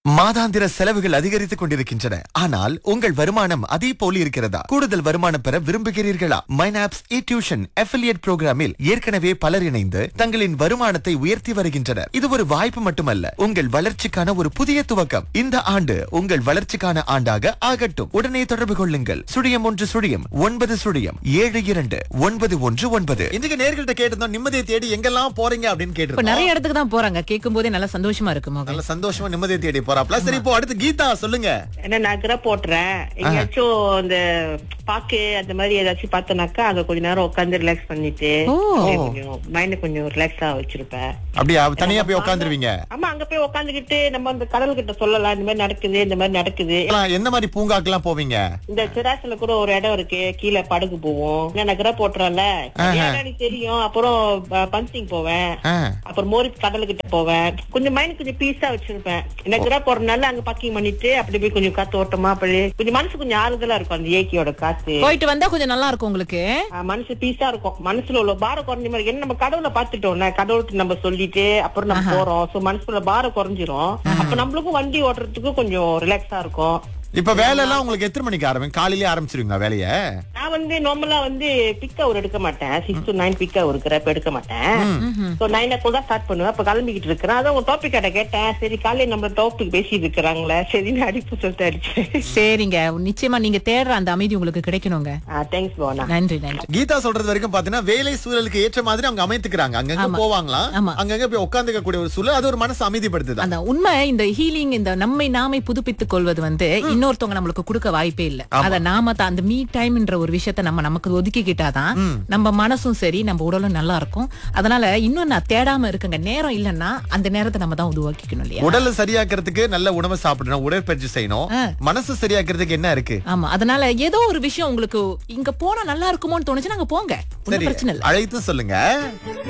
மாதாந்திர செலவுகள் அதிகரித்துக் கொண்டிருக்கின்றன ஆனால் உங்கள் வருமானம் அதே போல இருக்கிறதா கூடுதல் வருமானம் பெற விரும்புகிறீர்களா மைனாப்ஸ் இ டியூஷன் அஃபிலியேட் புரோகிராமில் ஏற்கனவே பலர் இணைந்து தங்களின் வருமானத்தை உயர்த்தி வருகின்றனர் இது ஒரு வாய்ப்பு மட்டுமல்ல உங்கள் வளர்ச்சிக்கான ஒரு புதிய துவக்கம் இந்த ஆண்டு உங்கள் வளர்ச்சிக்கான ஆண்டாக ஆகட்டும் உடனே தொடர்பு கொள்ளுங்கள் சுழியம் ஒன்று சுழியம் ஒன்பது சுழியம் ஏழு இரண்டு ஒன்பது ஒன்று ஒன்பது இன்றைக்கு நேர்கள்ட்ட கேட்டிருந்தோம் நிம்மதியை தேடி எங்கெல்லாம் போறீங்க அப்படின்னு இப்ப கேட்டிருந்தோம் நிறைய இடத்துக்கு தான் போறாங்க கேட்கும் போதே நல்லா சந்தோஷமா இருக்கு மோகன் நல்ல சந்தோஷமா நிம்மதியை தேடி போறாப்ல சரி இப்போ அடுத்து கீதா சொல்லுங்க ஏன்னா நான் கிர போட்டுறேன் எங்கேயாச்சும் இந்த பாக்கு அந்த மாதிரி ஏதாச்சும் பார்த்தனாக்கா அங்க கொஞ்ச நேரம் உட்காந்து ரிலாக்ஸ் பண்ணிட்டு ஓ. அப்படியே கொஞ்சம் மைண்ட் கொஞ்சம் ரிலாக்ஸா வச்சிருப்பேன் அப்படியா தனியா போய் உட்காந்துருவீங்க ஆமா அங்க போய் உட்காந்துக்கிட்டு நம்ம அந்த கடல் கிட்ட சொல்லலாம் இந்த மாதிரி நடக்குது இந்த மாதிரி நடக்குது எந்த மாதிரி பூங்காக்கெல்லாம் போவீங்க இந்த சிராசில கூட ஒரு இடம் இருக்கு கீழே படகு போவோம் நான் நகர போட்டுறோம்ல எனக்கு தெரியும் அப்புறம் பஞ்சிங் போவேன் ஆ. அப்புறம் மோரி கடலுக்கிட்ட போவேன் கொஞ்சம் மைண்ட் கொஞ்சம் பீஸா வச்சிருப்பேன் நகரா போறதுனால அங்க பக்கிங் பண்ணிட்டு அப்படி போய் கொஞ்சம் காத்து ஓட்டமா அப்படி கொஞ்சம் மனசு கொஞ்சம் ஆறுதலா இருக்கும் அந்த இயற்கையோட காத்து போயிட்டு வந்தா கொஞ்சம் நல்லா இருக்கும் உங்களுக்கு ஆஹ் மனசு பீஸா இருக்கும் மனசுல உள்ள பாரம் குறைஞ்ச மாதிரி என்ன நம்ம கடவுளை பாத்துட்டோம்ல கடவுளுக்கு நம்ம சொல்லிட்டு அப்புறம் நம்ம போறோம் சோ மனசுல பாரம் குறைஞ்சிரும் அப்ப நம்மளுக்கும் வண்டி ஓட்டுறதுக்கு கொஞ்சம் ரிலாக்ஸா இருக்கும் இப்ப வேலை எல்லாம் உங்களுக்கு எத்தனை மணிக்கு ஆரம்பிக்கும் காலையிலே ஆரம்பிச்சிருவீங்களா வேலைய நான் வந்து நார்மலா வந்து பிக் அவர் எடுக்க மாட்டேன் six to nine peak hour இருக்கிறப்ப எடுக்க மாட்டேன் சோ நைன் ஓ தான் ஸ்டார்ட் பண்ணுவேன் அப்ப கிளம்பிக்கிட்டு இருக்கிறேன் அதான் உங்க டாபிக் கிட்ட கேட்டேன் சரி காலையில நம்ம டாபிக் பேசிட்டு இருக்கிறாங்களே சரி நான் அடிப்பு சொல்லிட்டு அடிச்சேன் சரிங்க நிச்சயமா நீங்க தேடுற அந்த அமைதி உங்களுக்கு கிடைக்கணுங்க தேங்க்ஸ் போனா நன்றி நன்றி கீதா சொல்றது வரைக்கும் பாத்தீங்கன்னா வேலை சூழலுக்கு ஏற்ற மாதிரி அவங்க அமைத்துக்கிறாங்க அங்கங்க ஆமா. போவாங்களாம் ஆமா. அங்கங்க போய் உட்காந்துக்க கூடிய ஒரு சூழல் அது ஒரு மனசு அமைதிப்படுத்துது அந்த உண்மை இந்த ஹீலிங் இந்த நம்மை நாமே புதுப்பித்துக் கொள்வது வந்து இன்னொருத்தவங்க நம்மளுக்கு கொடுக்க வாய்ப்பே இல்ல அத நாம தான் அந்த மீ டைம்ன்ற ஒரு விஷயத்த நம்ம நமக்கு ஒதுக்கிக்கிட்டாதான் நம்ம மனசும் சரி நம்ம உடலும் நல்லா இருக்கும் அதனால இன்னும் நான் தேடாம இருக்குங்க நேரம் இல்லைன்னா அந்த நேரத்தை நம்ம தான் உருவாக்கிக்கணும் இல்லையா உடலை சரியாக்குறதுக்கு நல்ல உணவு சாப்பிடணும் உடற்பயிற்சி செய்யணும் மனசு சரியாக்குறதுக்கு என்ன இருக்கு ஆமா அதனால ஏதோ ஒரு விஷயம் உங்களுக்கு இங்க போனா நல்லா இருக்குமோன்னு தோணுச்சு நாங்க போங்க ஒண்ணும் சரி பிரச்சனை இல்ல அழைத்து சொல்லுங்க